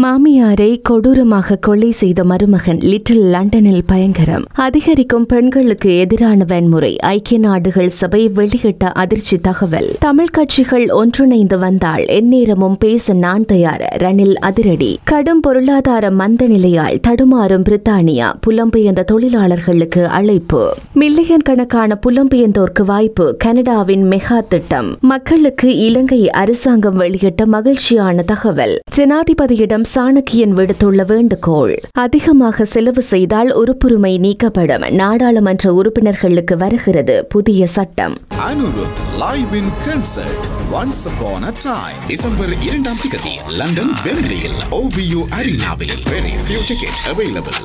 மாமியாரை கொடூரமாக கொலை செய்த மருமகன் லிட்டில் லண்டனில் பயங்கரம் அதிகரிக்கும் பெண்களுக்கு எதிரான வன்முறை ஐக்கிய நாடுகள் சபை வெளியிட்ட அதிர்ச்சி தகவல் தமிழ் கட்சிகள் ஒன்றிணைந்து வந்தால் எந்நேரமும் பேச நான் தயார் ரணில் அதிரடி கடும் பொருளாதார மந்த நிலையால் தடுமாறும் பிரித்தானியா புலம்பெயர்ந்த தொழிலாளர்களுக்கு அழைப்பு மில்லியன் கணக்கான புலம்பெயர்ந்தோருக்கு வாய்ப்பு கனடாவின் மெகா திட்டம் மக்களுக்கு இலங்கை அரசாங்கம் வெளியிட்ட மகிழ்ச்சியான தகவல் ஜனாதிபதியிடம் சாணக்கியன் விடுத்துள்ள வேண்டுகோள் அதிகமாக செலவு செய்தால் உறுப்புரிமை நீக்கப்படும் நாடாளுமன்ற உறுப்பினர்களுக்கு வருகிறது புதிய சட்டம் Anirudh live in concert once upon a time December இரண்டாம் திகதி லண்டன் பெம்லியில் ஓவியோ அரினாவில் very few tickets available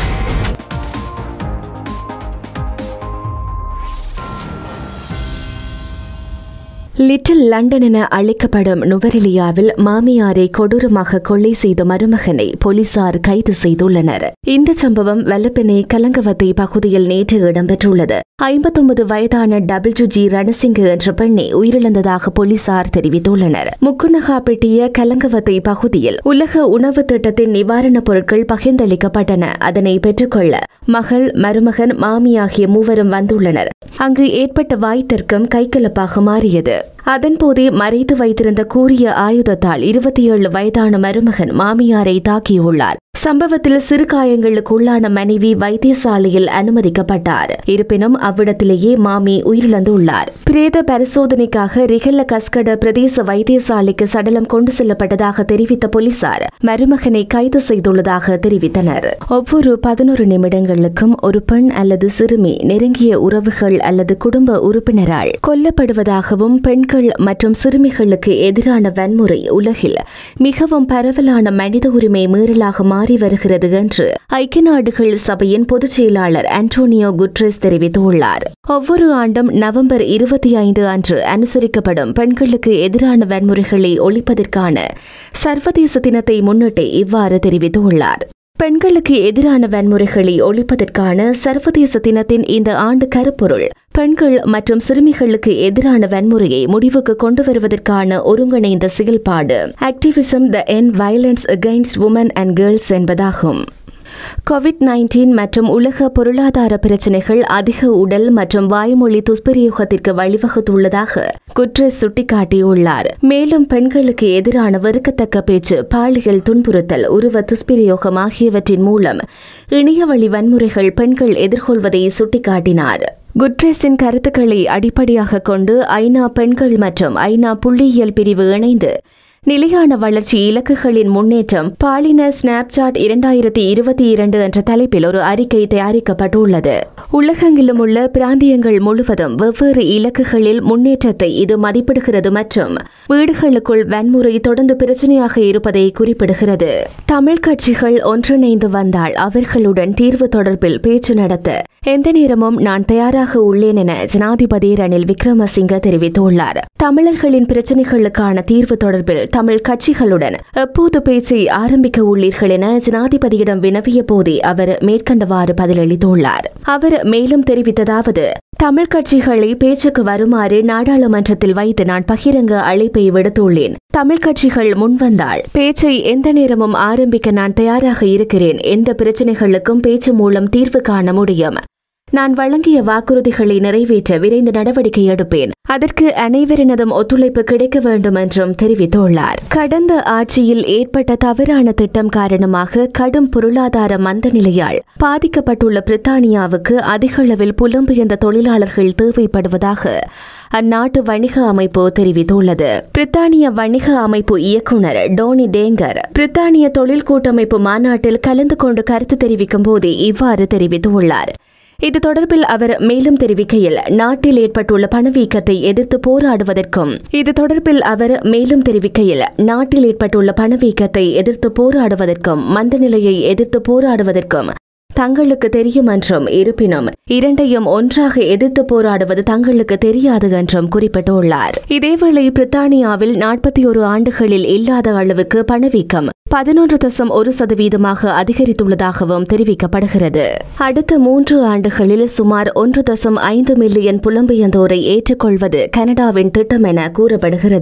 little London என அழைக்கப்படும் நுவரெலியாவில் மாமியாரை கொடூரமாக கொலை செய்த மருமகனை போலீசார் கைது செய்துள்ளனர் இந்த சம்பவம் வல்லப்பெனை கலங்கவத்தை பகுதியில் நேற்று இடம்பெற்றுள்ளது ஐம்பத்தொன்பது வயதான டபிள்யூ ஜி ரணசிங்க என்ற பெண்ணை உயிரிழந்ததாக போலீசார் தெரிவித்துள்ளனர் முக்குநகாப்பட்டிய கலங்கவத்தை பகுதியில் உலக உணவு திட்டத்தின் நிவாரணப் பொருட்கள் பகிர்ந்தளிக்கப்பட்டன அதனை பெற்றுக்கொள்ள மகள் மருமகன் மாமி ஆகிய மூவரும் வந்துள்ளனர் அங்கு ஏற்பட்ட வாய்த்தர்க்கம் கைகலப்பாக மாறியது அதன்போதே மறைத்து வைத்திருந்த கூறிய ஆயுதத்தால் இருபத்தி ஏழு வயதான மருமகன் மாமியாரை தாக்கியுள்ளார் சம்பவத்தில் சிறு காயங்களுக்கு உள்ளான மனைவி வைத்தியசாலையில் அனுமதிக்கப்பட்டார் இருப்பினும் அவ்விடத்திலேயே மாமி உயிரிழந்துள்ளார் பிரேத பரிசோதனைக்காக ரிகல்ல கஸ்கட பிரதேச வைத்தியசாலைக்கு சடலம் கொண்டு செல்லப்பட்டதாக தெரிவித்த போலீசார் மருமகனை கைது செய்துள்ளதாக தெரிவித்தனர் ஒவ்வொரு பதினோரு நிமிடங்களுக்கும் ஒரு பெண் அல்லது சிறுமி நெருங்கிய உறவுகள் அல்லது குடும்ப உறுப்பினரால் கொல்லப்படுவதாகவும் பெண்கள் மற்றும் சிறுமிகளுக்கு எதிரான வன்முறை உலகில் மிகவும் பரவலான மனித உரிமை மீறலாக மாறி வருகிறது என்று ஐக்கிய நாடுகள் சபையின் பொதுச் செயலாளர் அன்டோனியோ குட்ரெஸ் தெரிவித்துள்ளார் ஒவ்வொரு ஆண்டும் நவம்பர் இருபத்தி ஐந்து அன்று அனுசரிக்கப்படும் பெண்களுக்கு எதிரான வன்முறைகளை ஒழிப்பதற்கான சர்வதேச தினத்தை முன்னிட்டு இவ்வாறு தெரிவித்துள்ளார் பெண்களுக்கு எதிரான வன்முறைகளை ஒழிப்பதற்கான சர்வதேச தினத்தின் இந்த ஆண்டு கருப்பொருள் பெண்கள் மற்றும் சிறுமிகளுக்கு எதிரான வன்முறையை முடிவுக்கு கொண்டு வருவதற்கான ஒருங்கிணைந்த செயல்பாடு activism to end violence against women and girls என்பதாகும் கோவிட் நைன்டீன் மற்றும் உலக பொருளாதார பிரச்சினைகள் அதிக உடல் மற்றும் வாய்மொழி துஷ்பிரயோகத்திற்கு வழிவகுத்துள்ளதாக குட்ரெஸ் சுட்டிக்காட்டியுள்ளார் மேலும் பெண்களுக்கு எதிரான வெறுக்கத்தக்க பேச்சு பாலியல் துன்புறுத்தல் உருவ துஷ்பிரயோகம் ஆகியவற்றின் மூலம் இணையவழி வன்முறைகள் பெண்கள் எதிர்கொள்வதை சுட்டிக்காட்டினார் குட்ரெஸின் கருத்துக்களை அடிப்படையாக கொண்டு ஐநா பெண்கள் மற்றும் ஐநா புள்ளியியல் பிரிவு இணைந்து நிலையான வளர்ச்சி இலக்குகளின் முன்னேற்றம் பாலின ஸ்னாப்சாட் இரண்டாயிரத்தி இருபத்தி இரண்டு என்ற தலைப்பில் ஒரு அறிக்கை தயாரிக்கப்பட்டுள்ளது உலகெங்கிலும் உள்ள பிராந்தியங்கள் முழுவதும் வெவ்வேறு இலக்குகளில் முன்னேற்றத்தை இது மதிப்பிடுகிறது மற்றும் வீடுகளுக்குள் வன்முறை தொடர்ந்து பிரச்சனையாக இருப்பதை குறிப்பிடுகிறது தமிழ் கட்சிகள் ஒன்றிணைந்து வந்தால் அவர்களுடன் தீர்வு தொடர்பில் பேச்சு நடத்த எந்த நேரமும் நான் தயாராக உள்ளேன் என ஜனாதிபதி ரணில் விக்ரமசிங்க தெரிவித்துள்ளார் தமிழர்களின் பிரச்சினைகளுக்கான தீர்வு தொடர்பில் தமிழ் கட்சிகளுடன் எப்போது பேச்சை ஆரம்பிக்க உள்ளீர்கள் என ஜனாதிபதியிடம் வினவிய போதே அவர் மேற்கண்டவாறு பதிலளித்துள்ளார் அவர் மேலும் தெரிவித்ததாவது தமிழ் கட்சிகளை பேச்சுக்கு வருமாறு நாடாளுமன்றத்தில் வைத்து நான் பகிரங்க அழைப்பை விடுத்துள்ளேன் தமிழ் கட்சிகள் முன்வந்தால் பேச்சை எந்த நேரமும் ஆரம்பிக்க நான் தயாராக இருக்கிறேன் எந்த பிரச்சனைகளுக்கும் பேச்சு மூலம் தீர்வு காண முடியும் நான் வழங்கிய வாக்குறுதிகளை நிறைவேற்ற விரைந்து நடவடிக்கை எடுப்பேன் அதற்கு அனைவரினதும் ஒத்துழைப்பு கிடைக்க வேண்டும் என்றும் தெரிவித்துள்ளார் கடந்த ஆட்சியில் ஏற்பட்ட தவறான திட்டம் காரணமாக கடும் பொருளாதார மந்த நிலையால் பாதிக்கப்பட்டுள்ள பிரித்தானியாவுக்கு அதிக அளவில் புலம்பெயர்ந்த தொழிலாளர்கள் தேவைப்படுவதாக அந்நாட்டு வணிக அமைப்பு தெரிவித்துள்ளது பிரித்தானிய வணிக அமைப்பு இயக்குநர் டோனி டேங்கர் பிரித்தானிய தொழில் கூட்டமைப்பு மாநாட்டில் கலந்து கொண்டு கருத்து தெரிவிக்கும் போதே இவ்வாறு தெரிவித்துள்ளார் இது தொடர்பில் அவர் மேலும் தெரிவிக்கையில் நாட்டில் ஏற்பட்டுள்ள பணவீக்கத்தை எதிர்த்து போராடுவதற்கும் இது தொடர்பில் அவர் மேலும் தெரிவிக்கையில் நாட்டில் ஏற்பட்டுள்ள பணவீக்கத்தை எதிர்த்து போராடுவதற்கும் மந்த நிலையை எதிர்த்து போராடுவதற்கும் தங்களுக்கு தெரியும் என்றும் இருப்பினும் இரண்டையும் ஒன்றாக எதிர்த்து போராடுவது தங்களுக்கு தெரியாது என்றும் குறிப்பிட்டுள்ளார் இதேவேளை பிரித்தானியாவில் நாற்பத்தி ஒரு ஆண்டுகளில் இல்லாத அளவுக்கு பணவீக்கம் பதினொன்று தசம் ஒரு சதவீதமாக அதிகரித்துள்ளதாகவும் தெரிவிக்கப்படுகிறது அடுத்த மூன்று ஆண்டுகளில் சுமார் ஒன்று தசம் ஐந்து மில்லியன் புலம்பெயர்ந்தோரை ஏற்றுக்கொள்வது கனடாவின் திட்டம் என கூறப்படுகிறது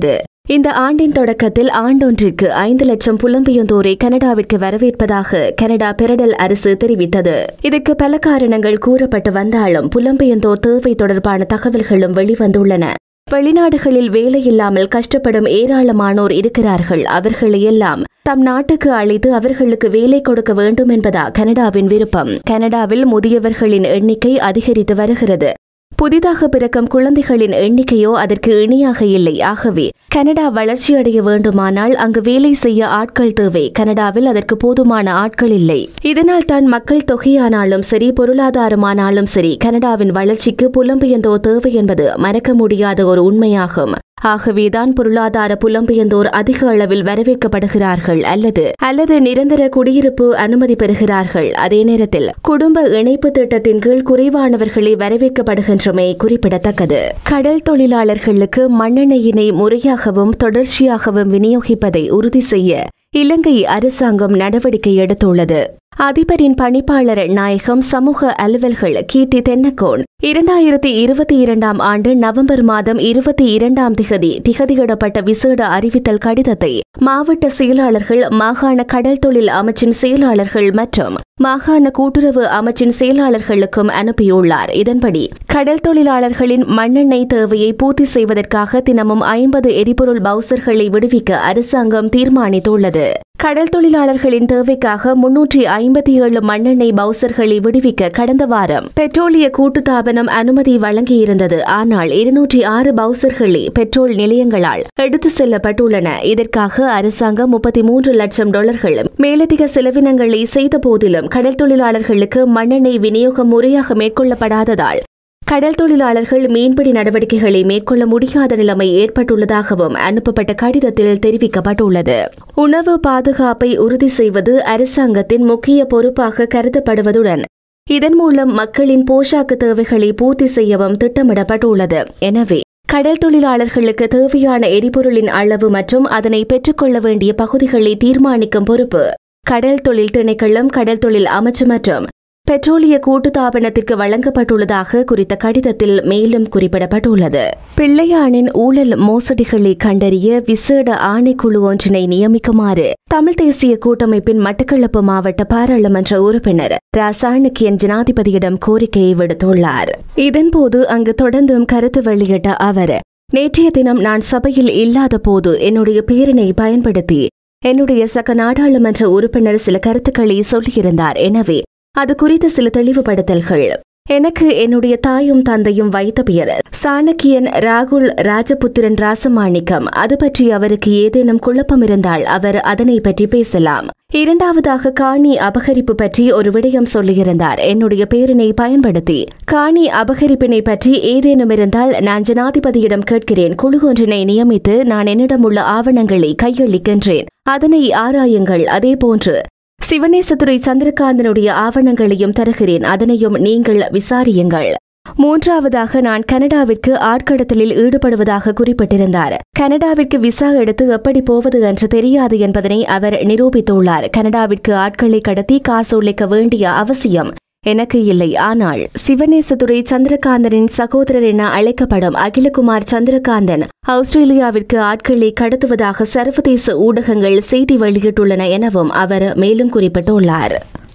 இந்த ஆண்டின் தொடக்கத்தில் ஆண்டொன்றிற்கு ஐந்து லட்சம் புலம்பெயர்ந்தோரை கனடாவிற்கு வரவேற்பதாக கனடா பெரடல் அரசு தெரிவித்தது இதற்கு பல காரணங்கள் கூறப்பட்டு வந்தாலும் புலம்பெயர்ந்தோர் தேவை தொடர்பான தகவல்களும் வெளிவந்துள்ளன வெளிநாடுகளில் வேலையில்லாமல் கஷ்டப்படும் ஏராளமானோர் இருக்கிறார்கள் அவர்களையெல்லாம் தம் நாட்டுக்கு அழைத்து அவர்களுக்கு வேலை கொடுக்க வேண்டும் என்பதா கனடாவின் விருப்பம் கனடாவில் முதியவர்களின் எண்ணிக்கை அதிகரித்து வருகிறது புதிதாக பிறக்கும் குழந்தைகளின் எண்ணிக்கையோ அதற்கு இணையாக இல்லை ஆகவே கனடா வளர்ச்சியடைய வேண்டுமானால் அங்கு வேலை செய்ய ஆட்கள் தேவை கனடாவில் அதற்கு போதுமான ஆட்கள் இல்லை இதனால் தான் மக்கள் தொகையானாலும் சரி பொருளாதாரமானாலும் சரி கனடாவின் வளர்ச்சிக்கு புலம்பெயர்ந்தோர் தேவை என்பது மறக்க முடியாத ஒரு உண்மையாகும் ஆகவேதான் பொருளாதார புலம்பெயர்ந்தோர் அதிக அளவில் வரவேற்கப்படுகிறார்கள் அல்லது அல்லது நிரந்தர குடியிருப்பு அனுமதி பெறுகிறார்கள் அதே நேரத்தில் குடும்ப இணைப்பு திட்டத்தின் கீழ் குறைவானவர்களே வரவேற்கப்படுகின்றமை குறிப்பிடத்தக்கது கடல் தொழிலாளர்களுக்கு மண்ணெண்ணெயினை முறையாகவும் தொடர்ச்சியாகவும் விநியோகிப்பதை உறுதி செய்ய இலங்கை அரசாங்கம் நடவடிக்கை எடுத்துள்ளது அதிபரின் பணிப்பாளர் நாயகம் சமூக அலுவல்கள் கீர்த்தி தென்னக்கோன் இரண்டாயிரத்தி இருபத்தி இரண்டாம் ஆண்டு நவம்பர் மாதம் இருபத்தி இரண்டாம் திகதி திகதியிடப்பட்ட விசேட அறிவித்தல் கடிதத்தை மாவட்ட செயலாளர்கள் மாகாண கடல் தொழில் அமைச்சின் செயலாளர்கள் மற்றும் மாகாண கூட்டுறவு அமைச்சின் செயலாளர்களுக்கும் அனுப்பியுள்ளார் இதன்படி கடல் தொழிலாளர்களின் மண்ணெண்ணெய் தேவையை பூர்த்தி செய்வதற்காக தினமும் ஐம்பது எரிபொருள் பவுசர்களை விடுவிக்க அரசாங்கம் தீர்மானித்துள்ளது கடல் தொழிலாளர்களின் தேவைக்காக முன்னூற்றி ஐம்பத்தி ஏழு மண்ணெண்ணெய் பவுசர்களை விடுவிக்க கடந்த வாரம் பெட்ரோலிய கூட்டுத்தாபனம் அனுமதி வழங்கியிருந்தது ஆனால் இருநூற்றி ஆறு பவுசர்களே பெட்ரோல் நிலையங்களால் எடுத்து செல்லப்பட்டுள்ளன இதற்காக அரசாங்கம் முப்பத்தி மூன்று லட்சம் டாலர்கள் மேலதிக செலவினங்களை செய்த போதிலும் கடல் தொழிலாளர்களுக்கு மண்ணெண்ணெய் விநியோகம் முறையாக மேற்கொள்ளப்படாததால் கடல் தொழிலாளர்கள் மீன்பிடி நடவடிக்கைகளை மேற்கொள்ள முடியாத நிலைமை ஏற்பட்டுள்ளதாகவும் அனுப்பப்பட்ட கடிதத்தில் தெரிவிக்கப்பட்டுள்ளது உணவு பாதுகாப்பை உறுதி செய்வது அரசாங்கத்தின் முக்கிய பொறுப்பாக கருதப்படுவதுடன் இதன் மூலம் மக்களின் போஷாக்கு தேவைகளை பூர்த்தி செய்யவும் திட்டமிடப்பட்டுள்ளது எனவே கடல் தொழிலாளர்களுக்கு தேவையான எரிபொருளின் அளவு மற்றும் அதனை பெற்றுக்கொள்ள வேண்டிய பகுதிகளை தீர்மானிக்கும் பொறுப்பு கடல் தொழில் திணைக்களம் கடல் தொழில் அமைச்சு மற்றும் பெட்ரோலிய கூட்டுத்தாபனத்திற்கு வழங்கப்பட்டுள்ளதாக குறித்த கடிதத்தில் மேலும் குறிப்பிடப்பட்டுள்ளது பிள்ளையானின் ஊழல் மோசடிகளை கண்டறிய விசேட ஆணைக்குழு ஒன்றினை நியமிக்குமாறு தமிழ் தேசிய கூட்டமைப்பின் மட்டக்களப்பு மாவட்ட பாராளுமன்ற உறுப்பினர் ராசாணக்கியன் ஜனாதிபதியிடம் கோரிக்கையை விடுத்துள்ளார் இதன்போது அங்கு தொடர்ந்தும் கருத்து வெளியிட்ட அவர் நேற்றைய தினம் நான் சபையில் இல்லாத போது என்னுடைய பேரனை பயன்படுத்தி என்னுடைய சக நாடாளுமன்ற உறுப்பினர் சில கருத்துக்களை சொல்லியிருந்தார் எனவே அது குறித்த சில தெளிவுபடுத்தல்கள் எனக்கு என்னுடைய தாயும் தந்தையும் வைத்த பெயர் சாணக்கியன் ராகுல் ராஜபுத்திரன் ராசமாணிக்கம் அது பற்றி அவருக்கு ஏதேனும் குழப்பம் இருந்தால் அவர் அதனை பற்றி பேசலாம் இரண்டாவதாக காணி அபகரிப்பு பற்றி ஒரு விடயம் சொல்லியிருந்தார் என்னுடைய பேரனை பயன்படுத்தி காணி அபகரிப்பினை பற்றி ஏதேனும் இருந்தால் நான் ஜனாதிபதியிடம் கேட்கிறேன் குழு ஒன்றினை நியமித்து நான் என்னிடமுள்ள ஆவணங்களை கையளிக்கின்றேன் அதனை ஆராயுங்கள் அதேபோன்று சிவனேசதுரை சந்திரகாந்தனுடைய ஆவணங்களையும் தருகிறேன் அதனையும் நீங்கள் விசாரியுங்கள் மூன்றாவதாக நான் கனடாவிற்கு ஆட்கடத்தலில் ஈடுபடுவதாக குறிப்பிட்டிருந்தார் கனடாவிற்கு விசா எடுத்து எப்படி போவது என்று தெரியாது என்பதனை அவர் நிரூபித்துள்ளார் கனடாவிற்கு ஆட்களை கடத்தி காசு உழைக்க வேண்டிய அவசியம் எனக்கு இல்லை ஆனால் சிவனேசதுரை சந்திரகாந்தனின் சகோதரர் என அழைக்கப்படும் அகிலகுமார் சந்திரகாந்தன் ஆஸ்திரேலியாவிற்கு ஆட்களை கடத்துவதாக சர்வதேச ஊடகங்கள் செய்தி வெளியிட்டுள்ளன எனவும் அவர் மேலும் குறிப்பிட்டுள்ளார்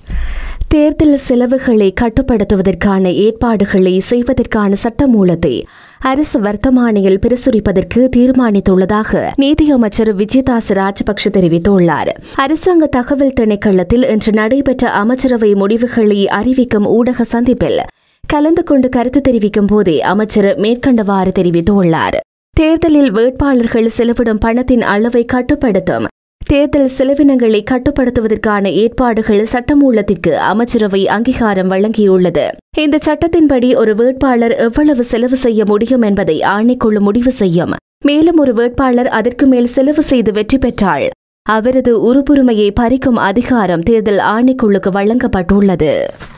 தேர்தல் செலவுகளை கட்டுப்படுத்துவதற்கான ஏற்பாடுகளை செய்வதற்கான சட்டமூலத்தை அரசு வர்த்தமானியில் பிரசுரிப்பதற்கு தீர்மானித்துள்ளதாக நீதியமைச்சர் விஜயதாஸ் ராஜபக்ஷ தெரிவித்துள்ளார் அரசாங்க தகவல் திணைக்களத்தில் இன்று நடைபெற்ற அமைச்சரவை முடிவுகளை அறிவிக்கும் ஊடக சந்திப்பில் கலந்து கொண்டு கருத்து தெரிவிக்கும் போதே அமைச்சர் மேற்கண்டவாறு தெரிவித்துள்ளார் தேர்தலில் வேட்பாளர்கள் செலவிடும் பணத்தின் அளவை கட்டுப்படுத்தும் தேர்தல் செலவினங்களை கட்டுப்படுத்துவதற்கான ஏற்பாடுகள் சட்டமூலத்திற்கு அமைச்சரவை அங்கீகாரம் வழங்கியுள்ளது இந்த சட்டத்தின்படி ஒரு வேட்பாளர் எவ்வளவு செலவு செய்ய முடியும் என்பதை ஆணைக்குழு முடிவு செய்யும் மேலும் ஒரு வேட்பாளர் அதற்கு மேல் செலவு செய்து வெற்றி பெற்றால் அவரது உறுப்புரிமையை பறிக்கும் அதிகாரம் தேர்தல் ஆணைக்குழுக்கு வழங்கப்பட்டுள்ளது